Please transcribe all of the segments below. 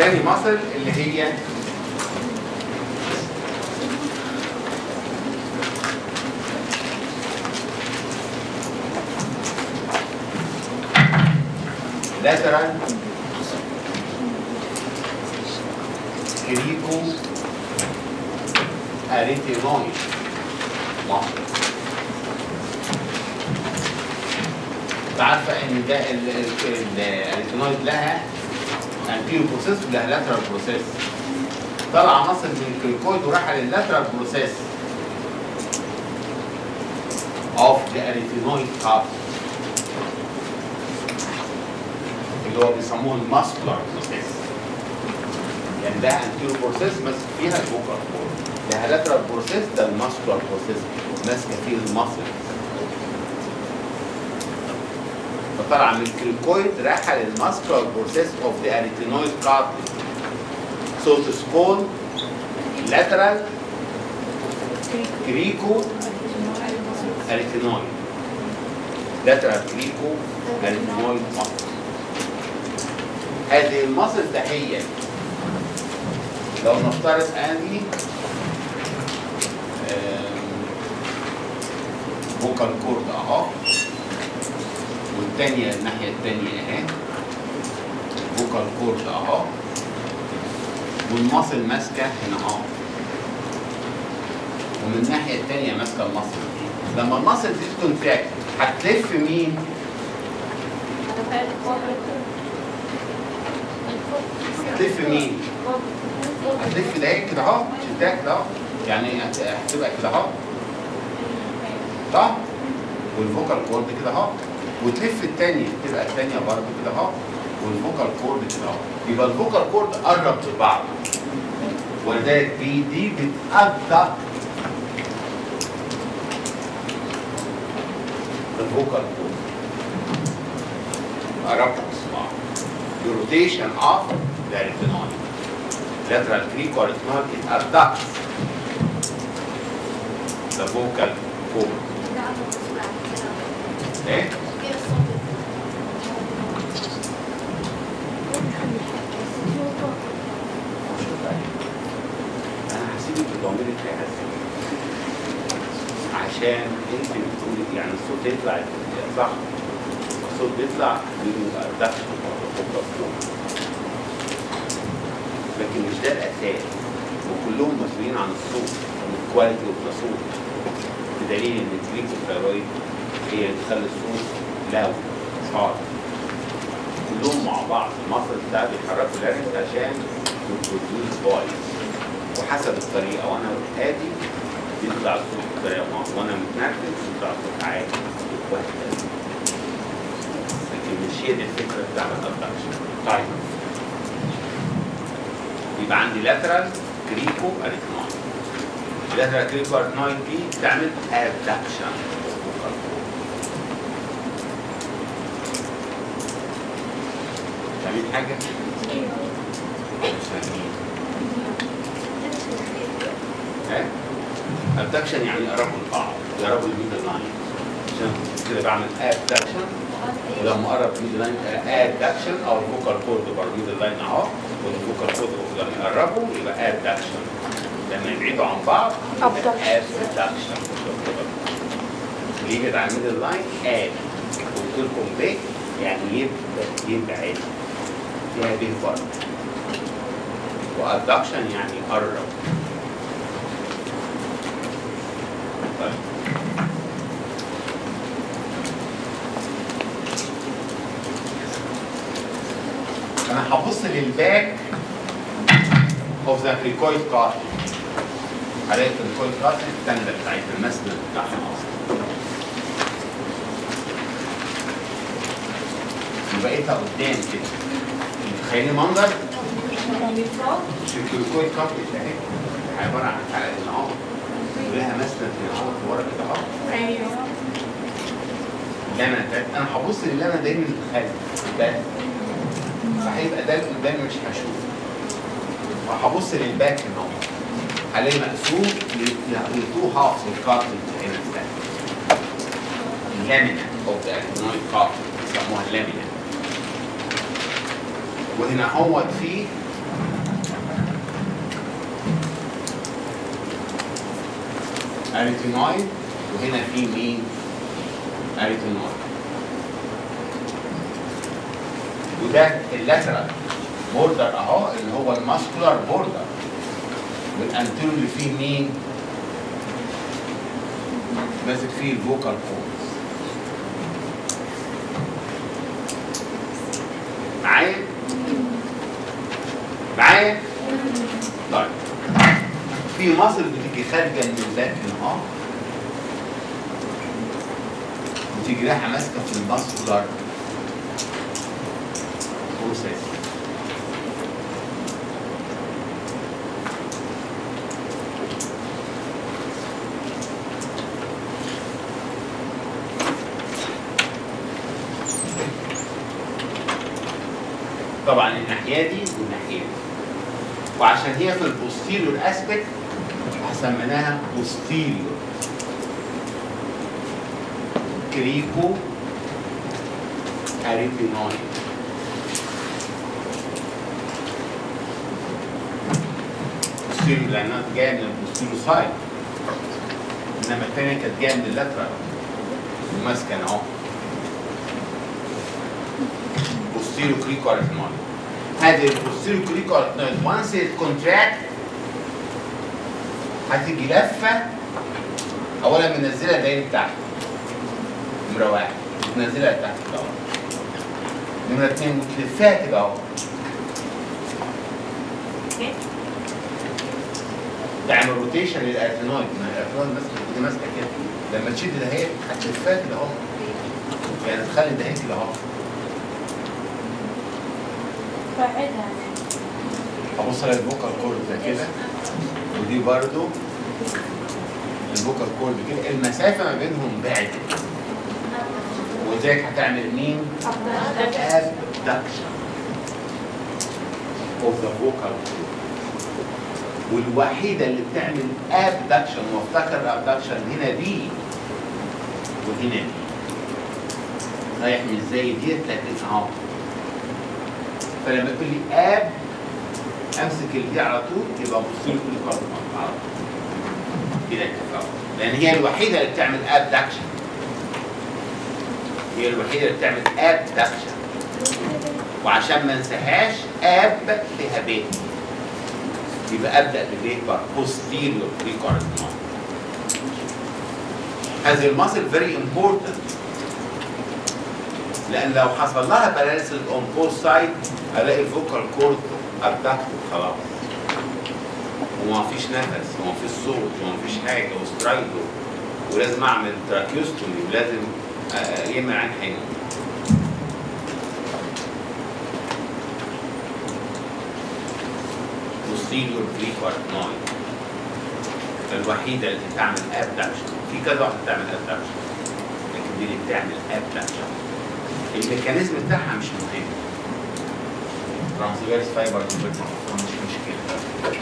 تاني مصل اللي هي lateral كريكو اريتينويد مصل انت عارفه ان ده الاريتينويد لها انتيرو بروسيس ولها لاترال بروسيس طلع مصل من الكريكويد وراح لللاترال بروسيس اوف ذا اريتينويد كاب اللي هو بيسموه الماسكولار بروسيس يعني ده انتيرو بروسيس ماسك فيها الفوكال كورد ده لاترال بروسيس ده الماسكولار بروسيس ماسكه فيه الماسل فطلع من الكريكويد راح للماسكولار بروسيس اوف ذا اريتينويد كارتلج سو اتس كول lateral كريكو اريتينويد lateral كريكو اريتينويد ماسل هذه المصل ده هي لو نفترض ادي فوكال كورد اهو والتانية الناحية التانية اهي فوكال كورد اهو والمصل ماسكة هنا اهو ومن الناحية التانية ماسكة المصل دي لما المصل دي تكونتراكت هتلف مين؟ هتلف مين؟ هتلف ده كده اهو شدها كده اهو يعني هت- هتبقى كده اهو صح؟ والفوكال كورد كده اهو وتلف التانية تبقى التانية برضه كده اهو والفوكال كورد كده اهو يبقى الفوكال كورد قرب لبعض ولذلك بي دي بتأدى الفوكال كورد قربت بصباع the rotation of the retinoid lateral creek or retinoid it abducts the vocal cord ايه انا هسيبك تضمني فيها عشان انت بتقولي يعني الصوت يطلع صح الصوت بيطلع من الدخل لكن مش ده الاساس وكلهم مسؤولين عن الصوت والكواليتي اوف ذا صوت بدليل ان الكليكوثيرويد هي اللي تخلي الصوت لو صار كلهم مع بعض المصل ده بيحركوا اللارنج عشان يبروديوس فويس وحسب الطريقه وانا هادي يطلع الصوت بطريقه معينه وانا متنرفز يطلع الصوت عالي وهكذا لكن مش هي دي الفكره بتاعت الابدكشن طيب يبقى عندي لاترال كريكو اريتنويد اللاترال كريكو اريتنويد دي بتعمل ابدكشن فاهمين حاجه؟ مش فاهمين ها؟ ابدكشن يعني يقربوا لبعض يقربوا للميدل لاين عشان كده بعمل ابدكشن ولما قرب ميدل لاين ادكشن او الفوكال كورد بره ميدل لاين اهو والفوكال كورد لما يقربوا يبقى ادكشن لما يبعدوا عن بعض Abduction. ادكشن يبعد عن ميدل لاين اد قلت لكم ب يعني يبعد يبعد فيها ب برضه وادكشن يعني يقرب طيب انا هبص للباك اوف ذا كريكويد كارت هلاقي الكريكويد كارت التانية بتاعت المسند بتاعها اصلا بقيتها قدام كده تخيلي منظر الكريكويد كارت اهي عباره عن حلقه هنا اهو ولها مسند هنا اهو ورا كده اهو لما بتاعت انا هبص للي انا دايما متخيل ده فهيبقى ده اللي قدامي مش هشوفه وهبص للباك هنا اهو هلاقي مقسوم لتو هافز الكارتج هنا ده اللامينا اوف ذا اكتينويد كارتج بيسموها اللامينا وهنا هو في اريتينويد وهنا في مين؟ اريتينويد وده اللاترال بوردر اهو اللي هو الماسكولار بوردر والانتيرو اللي فيه مين؟ ماسك فيه الفوكال كورد معايا؟ معايا؟ طيب في مصل بتيجي خارجه من اللاتن اهو بتيجي رايحه ماسكه في الماسكولار بروسيس طبعا الناحيه دي والناحيه دي وعشان هي في البوستيريور اسبكت سميناها بوستيريور كريكو اريتينويد بوستيريور لانها جايه من البوستيريور سايد انما الثانيه كانت جايه من اللاترال وماسكه اهو posterior cricoarytenoid. هذه البوستيريو كريكوارتنويد وانس كونتراكت هتيجي لفه اولا منزله دايره تحت نمره واحد منزلها تحت كده اهو نمره اثنين وتلفها كده اهو تعمل روتيشن للارتينويد ما الارتينويد ماسكه كده ماسكه كده لما تشد ده هي هتلفها كده اهو يعني تخلي ده هي كده اهو بعدها ابص على البوكال كورد ده كده ودي برضو البوكال كورد كده المسافه ما بينهم بعدت وذلك هتعمل مين؟ abduction of the vocal cord والوحيده اللي بتعمل abduction وافتكر abduction هنا دي وهنا دي رايح مش زي ديت لكن اهو فلما تقول لي اب امسك الدي على طول يبقى بص لي كل كارت على طول كده اتفقنا لان هي الوحيده اللي بتعمل ابدكشن هي الوحيده اللي بتعمل ابدكشن وعشان ما انساهاش اب فيها ب يبقى ابدا ببيت بار posterior precordial هذه الماسل فيري امبورتنت لان لو حصل لها بلانس اون بوث سايد الاقي الفوكال كورد ابدكتد خلاص وما فيش نفس وما فيش صوت وما فيش حاجه وسترايدو ولازم اعمل تراكيوستومي ولازم آه، يمنع عن حاجه posterior precordial الوحيده اللي بتعمل ابدكشن في كذا واحده بتعمل ابدكشن لكن دي اللي بتعمل ابدكشن الميكانيزم بتاعها مش مهم ترانسفيرس فايبر مش مشكله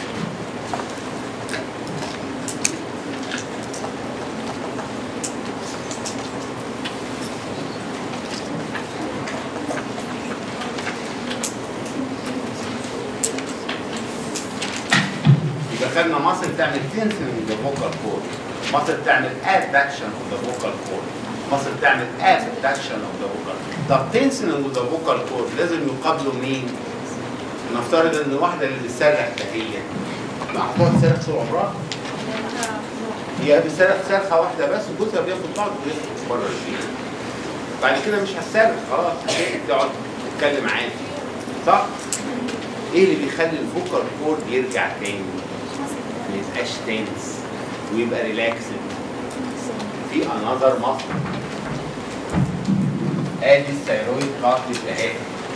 يبقى خدنا مصر تعمل تنسن ذا فوكال كورد مصر تعمل ادكشن اوف ذا فوكال كورد مصر تعمل ادكشن اوف ذا فوكال طب تنسن اوف ذا فوكال كورد لازم يقابله مين؟ نفترض ان واحده اللي بتصرخ هي هتقعد تصرخ طول عمرها هي بتصرخ صرخه واحده بس وجوزها بياخد بعض ويخرج بره البيت بعد كده مش هتصرخ خلاص هي تقعد تتكلم عادي صح؟ ايه اللي بيخلي الفوكال كورد يرجع تاني؟ ما يبقاش تنس ويبقى ريلاكسد في انذر مصر ادي الثيرويد كارتج اهي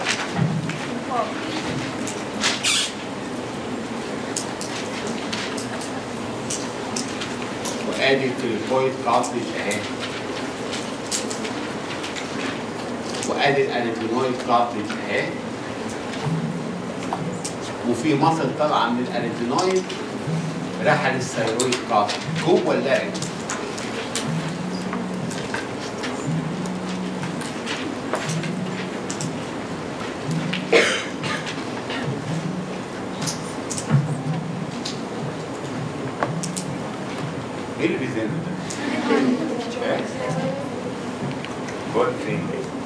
وادي التليفويد كارتج اهي وادي الانتينويد كارتج اهي وفي مصل طالعه من الانتينويد رايحه للثيرويد كارتج جوه اللارنج ايه اللي بيزن ده؟ ها؟ بقول فين؟